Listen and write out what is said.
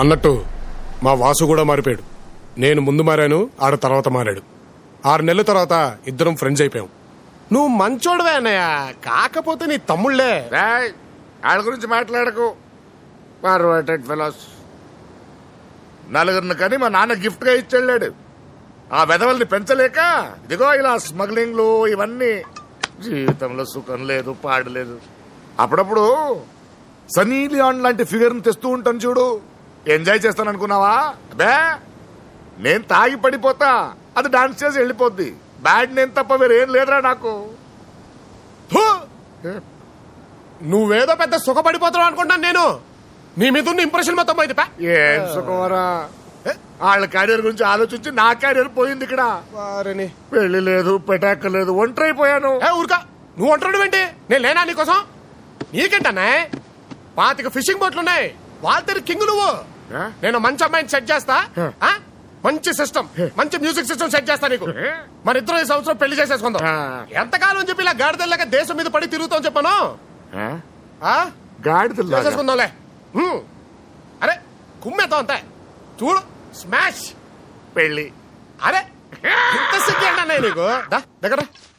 అన్నట్టు మా వాసు కూడా మారిపోయాడు నేను ముందు మారాను ఆడ తర్వాత మారాడు ఆరు నెలల తర్వాత ఇద్దరం ఫ్రెండ్స్ అయిపోయాం నువ్వు మంచోడువే అన్నయ్య కాకపోతే నీ తమ్ముళ్లే రాయ్ వాళ్ళ గురించి మాట్లాడకు పర్వర్టెడ్ ఫెలోస్ నలుగురిని కానీ మా నాన్న గిఫ్ట్ గా ఇచ్చెళ్ళాడు ఆ వెధవల్ని పెంచలేక ఇదిగో ఇలా స్మగ్లింగ్లు ఇవన్నీ జీవితంలో సుఖం లేదు పాడు లేదు అప్పుడప్పుడు సనీ లియాన్ లాంటి ఫిగర్ ని తెస్తూ ఉంటాను చూడు ఎంజాయ్ చేస్తాను అనుకున్నావా అబే నేను తాగి పడిపోతా అది డాన్స్ చేసి వెళ్ళిపోద్ది బ్యాడ్ నేను తప్ప వేరేం లేదురా నాకు ఫు! నువ్వేదో పెద్ద సుఖపడిపోతున్నావు అనుకుంటాను నేను నీ మీద ఉన్న ఇంప్రెషన్ మొత్తం పోయింది పా. ఏం సుఖమరా వాళ్ళ క్యారియర్ గురించి ఆలోచించి నా క్యారియర్ పోయింది ఇక్కడ వారిని. పెళ్లి లేదు పెటాక లేదు ఒంటరి అయిపోయాను ఏ ఊరుకా నువ్వు అంటున్నాడు ఏంటి నేను లేనా నీకోసం నీకేంటన్నా పాతిక ఫిషింగ్ బోట్లు ఉన్నాయి వాళ్ళ కింగ్ నువ్వు ఏ? నేను మంచి అమ్మాయిని సెట్ చేస్తా ఏ. ఆ? మంచి సిస్టమ్ మంచి మ్యూజిక్ సిస్టమ్ సెట్ చేస్తా నీకు ఏ? మన ఇద్దరు ఈ సంవత్సరం పెళ్లి చేసేసుకుందాం ఆ. ఎంతకాలం అని చెప్పి ఇలా గాడిదల్లాగా దేశం మీద పడి తిరుగుతాం చెప్పాను ఆ? ఆ? గాడిదలాగా. చేసేసుకుందాంలే హ్మ్. అరే కుమ్మేద్దాం అంతే చూడు స్మాష్ పెళ్లి అరే ఇంత సిగ్గు ఏంటన్నా నీకు దా, దగ్గర రా.